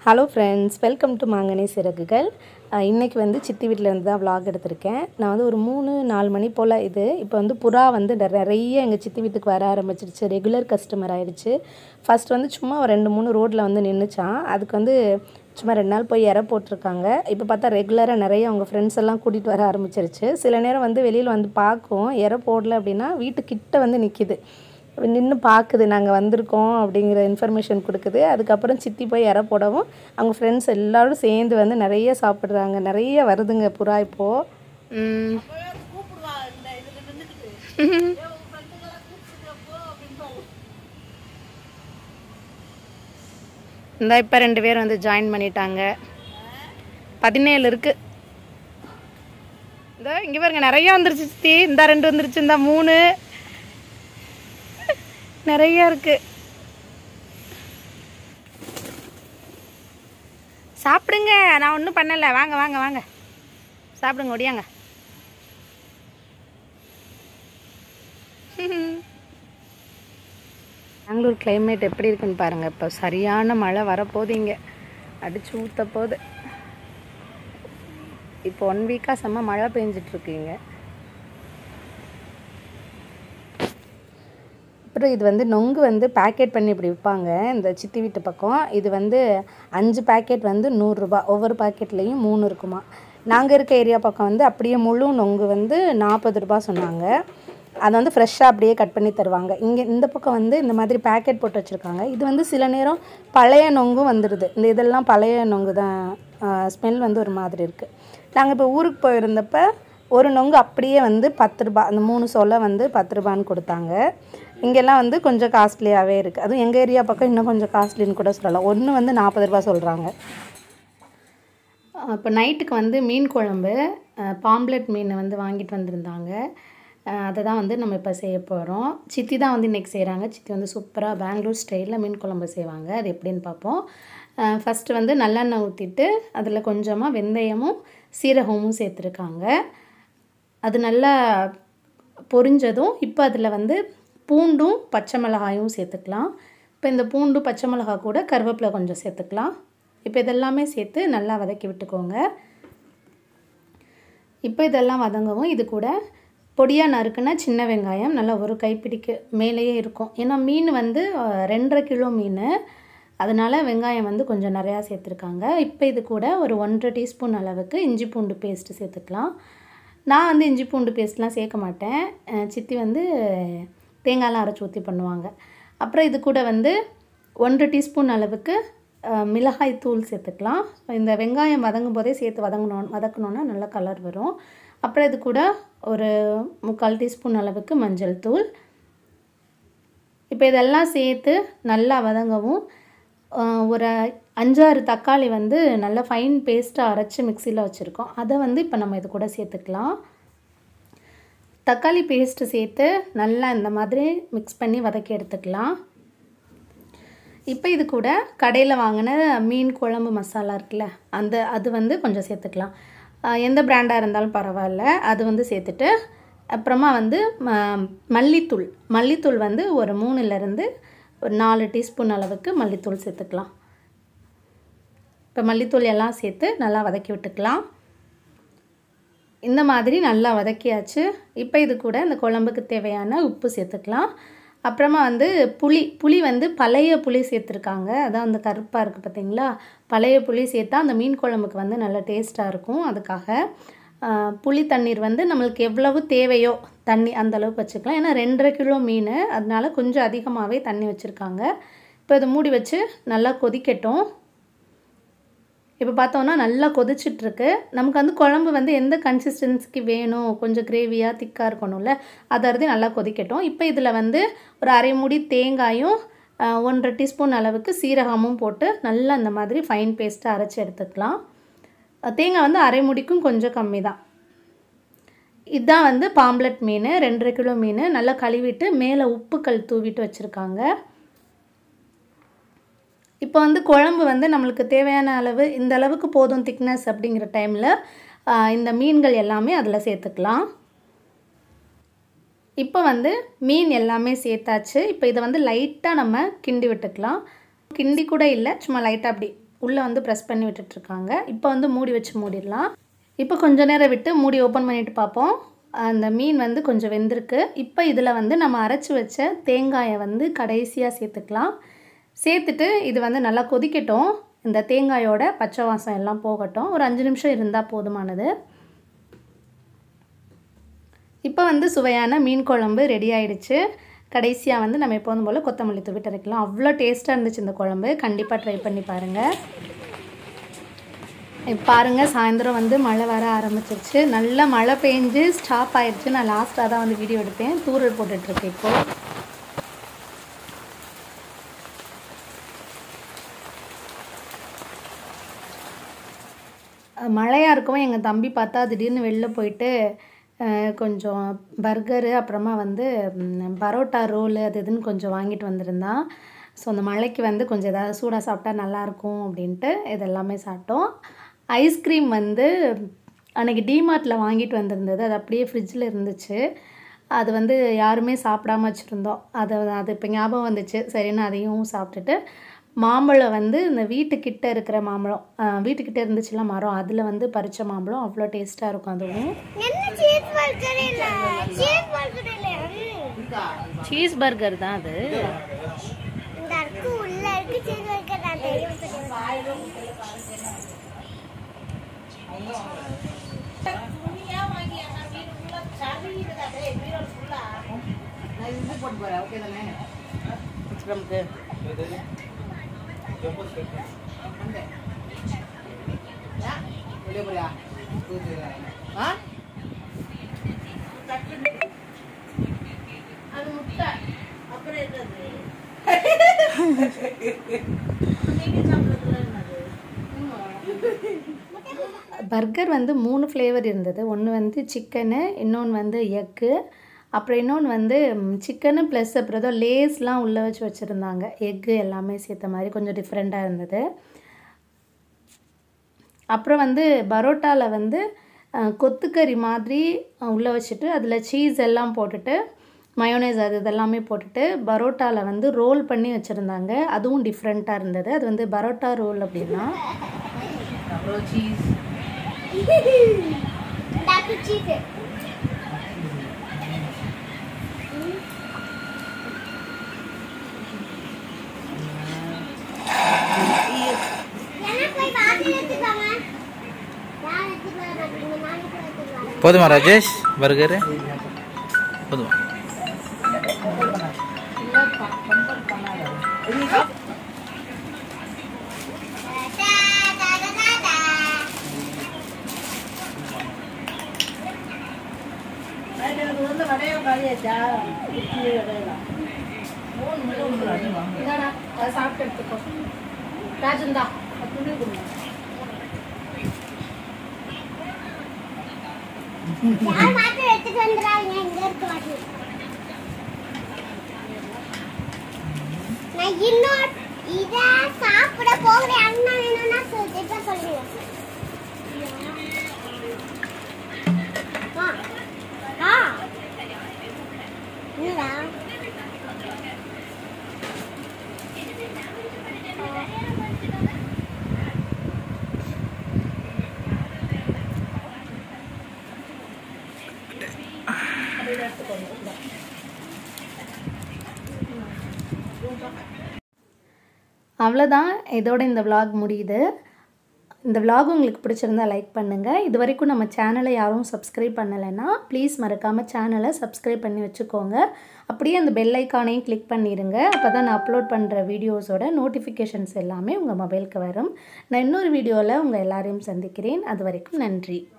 Hello friends welcome to மாங்கனி சிறகுகள் அஹ் இன்னைக்கு வந்து சித்தி வீட்டில் இருந்து தான் vlog எடுத்திருக்கேன் நான் வந்து ஒரு மூணு நாலு மணி போல் இது இப்போ வந்து புறா வந்து நிற- நிறைய எங்கள் சித்தி வீட்டுக்கு வர ஆரம்பிச்சிருச்சு ரெகுலர் கஸ்டமர் ஆயிடுச்சு ஃபர்ஸ்ட் வந்து சும்மா ஒரு ரெண்டு மூணு ரோட்டில் வந்து நின்றுச்சான் அதுக்கு வந்து சும்மா ரெண்டு நாள் போய் இற போட்டிருக்காங்க இப்போ பார்த்தா ரெகுலராக நிறைய அவங்க ஃப்ரெண்ட்ஸ் எல்லாம் கூட்டிகிட்டு வர ஆரம்பிச்சிருச்சு சில நேரம் வந்து வெளியில் வந்து பார்க்கும் இற போடல அப்படின்னா வீட்டுக்கிட்ட வந்து நிற்கிது நின்று பார்க்குது நாங்கள் வந்திருக்கோம் அப்படிங்கிற இன்ஃபர்மேஷன் கொடுக்குது அதுக்கப்புறம் சித்தி போய் இற போடவும் அவங்க ஃப்ரெண்ட்ஸ் எல்லாரும் சேர்ந்து வந்து நிறைய சாப்பிட்றாங்க நிறைய வருதுங்க புறா இப்போது இந்த இப்போ ரெண்டு பேர் வந்து ஜாயின் பண்ணிட்டாங்க பதினேழு இருக்கு இந்த இங்கே பாருங்க நிறைய வந்துருச்சு சித்தி இந்த ரெண்டு வந்துருச்சு இந்த மூணு நிறைய இருக்கு சாப்பிடுங்க நான் ஒன்றும் பண்ணல வாங்க வாங்க வாங்க சாப்பிடுங்க ஒடியாங்க பெங்களூர் கிளைமேட் எப்படி இருக்குன்னு பாருங்க இப்போ சரியான மழை வரப்போகுது இங்கே அடிச்சு ஊத்த போகுது இப்போ ஒன் வீக்காக செம்ம மழை பெஞ்சிட்டு இருக்குங்க அப்புறம் இது வந்து நொங்கு வந்து பேக்கெட் பண்ணி இப்படி விற்பாங்க இந்த சித்தி வீட்டு பக்கம் இது வந்து அஞ்சு பேக்கெட் வந்து நூறுரூபா ஒவ்வொரு பேக்கெட்லேயும் மூணு இருக்குமா நாங்கள் இருக்க ஏரியா பக்கம் வந்து அப்படியே முழு நொங்கு வந்து நாற்பது ரூபா சொன்னாங்க அதை வந்து ஃப்ரெஷ்ஷாக அப்படியே கட் பண்ணி தருவாங்க இங்கே இந்த பக்கம் வந்து இந்த மாதிரி பேக்கெட் போட்டு வச்சுருக்காங்க இது வந்து சில நேரம் பழைய நொங்கும் வந்துடுது இந்த இதெல்லாம் பழைய நொங்கு தான் ஸ்மெல் வந்து ஒரு மாதிரி இருக்குது நாங்கள் இப்போ ஊருக்கு போயிருந்தப்ப ஒரு நொங்கு அப்படியே வந்து பத்து ரூபா அந்த மூணு சொலை வந்து பத்து ரூபான்னு கொடுத்தாங்க இங்கெல்லாம் வந்து கொஞ்சம் காஸ்ட்லியாகவே இருக்குது அதுவும் எங்கள் ஏரியா பக்கம் இன்னும் கொஞ்சம் காஸ்ட்லின்னு கூட சொல்லலாம் ஒன்று வந்து நாற்பது ரூபா சொல்கிறாங்க இப்போ நைட்டுக்கு வந்து மீன் குழம்பு பாம்ப்ளெட் மீனை வந்து வாங்கிட்டு வந்திருந்தாங்க அஹ் அதை தான் வந்து நம்ம இப்போ செய்ய போகிறோம் சித்தி தான் வந்து இன்றைக்கி செய்கிறாங்க சித்தி வந்து சூப்பராக பெங்களூர் ஸ்டைலில் மீன் குழம்பு செய்வாங்க அது எப்படின்னு பார்ப்போம் ஃபஸ்ட்டு வந்து நல்லெண்ணெய் ஊற்றிட்டு அதில் கொஞ்சமாக வெந்தயமும் சீரகமும் சேர்த்துருக்காங்க அது நல்லா பொரிஞ்சதும் இப்போ அதில் வந்து பூண்டும் பச்சை மிளகாயும் சேர்த்துக்கலாம் இப்போ இந்த பூண்டு பச்சை மிளகாய் கூட கருவேப்பிலை கொஞ்சம் சேர்த்துக்கலாம் இப்போ இதெல்லாமே சேர்த்து நல்லா வதக்கி விட்டுக்கோங்க இப்போ இதெல்லாம் வதங்கவும் இது கூட பொடியாக நறுக்குனா சின்ன வெங்காயம் நல்லா ஒரு கைப்பிடிக்கு மேலேயே இருக்கும் ஏன்னா மீன் வந்து அஹ், ரெண்டரை கிலோ மீன் அதனால் வெங்காயம் வந்து கொஞ்சம் நிறையா சேர்த்துருக்காங்க இப்போ இது கூட ஒரு ஒன்றரை டீஸ்பூன் அளவுக்கு இஞ்சி பூண்டு பேஸ்ட்டு சேர்த்துக்கலாம் நான் வந்து இஞ்சி பூண்டு பேஸ்ட்லாம் சேர்க்க மாட்டேன் அஹ், சித்தி வந்து தேங்காய்லாம் அரைச்சி ஊற்றி பண்ணுவாங்க அப்புறம் இது கூட வந்து ஒன்றரை டீஸ்பூன் அளவுக்கு அஹ், மிளகாய் தூள் சேர்த்துக்கலாம் இந்த வெங்காயம் வதங்கும் போதே சேர்த்து வதங்கணும் வதக்கணுன்னா நல்ல கலர் வரும் அப்புறம் இது கூட ஒரு முக்கால் டீஸ்பூன் அளவுக்கு மஞ்சள் தூள் இப்போ இதெல்லாம் சேர்த்து நல்லா வதங்கவும் ஆஹ், ஒரு அஞ்சாறு தக்காளி வந்து நல்லா ஃபைன் பேஸ்ட்டாக அரைச்சி மிக்சியில் வச்சுருக்கோம் அதை வந்து இப்போ நம்ம இது கூட சேர்த்துக்கலாம் தக்காளி பேஸ்ட்டு சேர்த்து நல்லா இந்த மாதிரி மிக்ஸ் பண்ணி வதக்கி எடுத்துக்கலாம் இப்போ இது கூட கடையில் வாங்கின மீன் குழம்பு மசாலா இருக்குல்ல அந்த அது வந்து கொஞ்சம் சேர்த்துக்கலாம் ஆஹ் எந்த பிராண்டாக இருந்தாலும் பரவாயில்ல அது வந்து சேர்த்துட்டு அப்புறமா வந்து ம- மல்லித்தூள் மல்லித்தூள் வந்து ஒரு மூணுலேருந்து ஒரு நாலு டீஸ்பூன் அளவுக்கு மல்லித்தூள் சேர்த்துக்கலாம் இப்போ மல்லித்தூள் எல்லாம் சேர்த்து நல்லா வதக்கி விட்டுக்கலாம் இந்த மாதிரி நல்லா வதக்கியாச்சு இப்போ இது கூட இந்த குழம்புக்கு தேவையான உப்பு சேர்த்துக்கலாம் அப்புறமா வந்து புளி புளி வந்து பழைய புளி சேர்த்துருக்காங்க அதான் அந்த கருப்பாக இருக்குது பார்த்தீங்களா பழைய புளி சேர்த்தா அந்த மீன் குழம்புக்கு வந்து நல்ல டேஸ்ட்டாக இருக்கும் அதுக்காக ஆஹ், புளி தண்ணீர் வந்து நம்மளுக்கு எவ்வளவு தேவையோ தண்ணி அந்த அளவுக்கு வச்சுக்கலாம் ஏன்னா ரெண்டரை கிலோ மீன் அதனால கொஞ்சம் அதிகமாகவே தண்ணி வச்சுருக்காங்க இப்போ இதை மூடி வச்சு நல்லா கொதிக்கட்டும் இப்போ பார்த்தோன்னா நல்லா கொதிச்சிட்ருக்கு நமக்கு வந்து குழம்பு வந்து எந்த கன்சிஸ்டன்சிக்கு வேணும் கொஞ்சம் கிரேவியாக திக்காக இருக்கணும்ல அதை அறுதி நல்லா கொதிக்கட்டும் இப்போ இதில் வந்து ஒரு அரை மூடி தேங்காயும் ஆஹ், ஒன்றரை டீஸ்பூன் அளவுக்கு சீரகமும் போட்டு நல்லா இந்த மாதிரி ஃபைன் பேஸ்ட்டாக அரைச்சி எடுத்துக்கலாம் அஹ், தேங்காய் வந்து அரை முடிக்கும் கொஞ்சம் கம்மி தான் இதுதான் வந்து பாம்ப்ளெட் மீன் ரெண்டரை கிலோ மீன் நல்லா கழுவிட்டு மேலே உப்புக்கல் தூவிட்டு வச்சுருக்காங்க இப்போ வந்து குழம்பு வந்து நம்மளுக்கு தேவையான அளவு இந்த அளவுக்கு போதும் திக்னஸ் அப்படிங்கிற டைமில் இந்த மீன்கள் எல்லாமே அதில் சேர்த்துக்கலாம் இப்போ வந்து மீன் எல்லாமே சேர்த்தாச்சு இப்போ இதை வந்து லைட்டாக நம்ம கிண்டி விட்டுக்கலாம் கிண்டி கூட இல்லை சும்மா லைட்டாக அப்படி உள்ளே வந்து ப்ரெஸ் பண்ணி விட்டுட்ருக்காங்க இப்போ வந்து மூடி வச்சு மூடிடலாம் இப்போ கொஞ்ச நேரம் விட்டு மூடி ஓப்பன் பண்ணிட்டு பார்ப்போம் அந்த மீன் வந்து கொஞ்சம் வெந்திருக்கு இப்போ இதில் வந்து நம்ம அரைச்சி வச்ச தேங்காயை வந்து கடைசியாக சேர்த்துக்கலாம் சேர்த்துட்டு இது வந்து நல்லா கொதிக்கட்டும் இந்த தேங்காயோட பச்சை வாசம் எல்லாம் போகட்டும் ஒரு அஞ்சு நிமிஷம் இருந்தால் போதுமானது இப்போ வந்து சுவையான மீன் குழம்பு ரெடி ஆயிடுச்சு கடைசியாக வந்து நம்ம எப்போதும் போல் கொத்தமல்லி தூவிட்டு அரைக்கலாம் அவ்வளோ டேஸ்ட்டாக இருந்துச்சு இந்த குழம்பு கண்டிப்பாக ட்ரை பண்ணி பாருங்கள் இப்போ பாருங்கள் சாயந்தரம் வந்து மழை வர ஆரம்பிச்சிருச்சு நல்லா மழை பெஞ்சு ஸ்டாப் ஆயிடுச்சு நான் லாஸ்ட்டாக தான் வந்து வீடியோ எடுத்தேன் தூரல் போட்டுட்ருக்கேன் இப்போது மழையாக இருக்கவும் எங்கள் தம்பி பார்த்தா திடீர்னு வெளில போயிட்டு அஹ், கொஞ்சம் பர்கரு அப்புறமா வந்து ம், பரோட்டா ரோலு அது இதுன்னு கொஞ்சம் வாங்கிட்டு வந்திருந்தான் ஸோ அந்த மழைக்கு வந்து கொஞ்சம் ஏதாவது சூடாக சாப்பிட்டா நல்லாயிருக்கும் அப்படின்ட்டு இதெல்லாமே சாப்பிட்டோம் ஐஸ்கிரீம் வந்து அன்றைக்கி டிமார்ட்டில் வாங்கிட்டு வந்திருந்தது அது அப்படியே ஃப்ரிட்ஜில் இருந்துச்சு அது வந்து யாருமே சாப்பிடாம வச்சுருந்தோம் அது அது இப்போ ஞாபகம் வந்துச்சு சரின்னு அதையும் சாப்பிட்டுட்டு மாம்பழம் வந்து இந்த வீட்டுக்கிட்ட இருக்கிற மாம்பழம் அஹ், வீட்டுக்கிட்ட இருந்துச்சுல மரம் அதில் வந்து பறித்த மாம்பழம் அவ்வளோ டேஸ்ட்டாக இருக்கும் அதுவும் என்ன சீஸ் பர்கர் இல்ல சீஸ் பர்கர் இல்ல சீஸ் பர்கர் தான் அது இந்த அருக்கு உள்ள இருக்கு சீஸ் பர்கர் நான் தெரியும் நமக்கு ஆ அது முட்டை அப்புறம் என்னது பர்கர் வந்து மூணு ஃப்ளேவர் இருந்தது ஒன்று வந்து சிக்கனு இன்னொன்று வந்து எக்கு அப்புறம் இன்னொன்று வந்து சிக்கனு ப்ளஸ் அப்புறம் ஏதோ லேஸ்லாம் உள்ளே வச்சு வச்சுருந்தாங்க எக்கு எல்லாமே சேர்த்த மாதிரி கொஞ்சம் டிஃப்ரெண்ட்டாக இருந்தது அப்புறம் வந்து பரோட்டாவில் வந்து அஹ், கொத்துக்கறி மாதிரி அஹ், உள்ளே வச்சுட்டு அதில் சீஸ் எல்லாம் போட்டுட்டு மயோனைஸ் அது இதெல்லாமே போட்டுட்டு பரோட்டாவில் வந்து ரோல் பண்ணி வச்சுருந்தாங்க அதுவும் டிஃப்ரெண்ட்டாக இருந்தது அது வந்து பரோட்டா ரோல் அப்படின்னா அப்புறம் சீஸ் டாக்கு சீஸ் எனக்கு போய் வாங்கி எடுத்துக்கோங்க யார் எடுத்துட்டு வர மாட்டீங்க நானே போய் எடுத்துட்டு வரேன் போதுமா ராஜேஷ் பர்கரு போதுமா டா, டா, டா, டா, டா. சாப்பிட்டு எடுத்துக்கோ ராஜந்தா துணி கொடுங்க யார் மாத்திரம் எடுத்துட்டு வந்துடுறாங்க இங்க இருக்கு மாட்டி நான் இன்னொரு இத சாப்பிட போகிறேன் அண்ணா வேணும்னா சொல்லு இப்ப சொல்லுங்க ஆ. ஆ. என்னடா? அவ்வளோதான் இதோட இந்த vlog முடியுது இந்த vlog உங்களுக்கு பிடிச்சிருந்தா லைக் பண்ணுங்கள் இது வரைக்கும் நம்ம சேனலை யாரும் சப்ஸ்கிரைப் பண்ணலைன்னா ப்ளீஸ் மறக்காமல் சேனலை சப்ஸ்கிரைப் பண்ணி வச்சுக்கோங்க அப்படியே அந்த பெல் ஐக்கானையும் கிளிக் பண்ணிடுங்க அப்போ தான் நான் அப்லோட் பண்ணுற வீடியோஸோட நோட்டிஃபிகேஷன்ஸ் எல்லாமே உங்கள் மொபைலுக்கு வரும் நான் இன்னொரு வீடியோவில் உங்கள் எல்லாரையும் சந்திக்கிறேன் அது வரைக்கும் நன்றி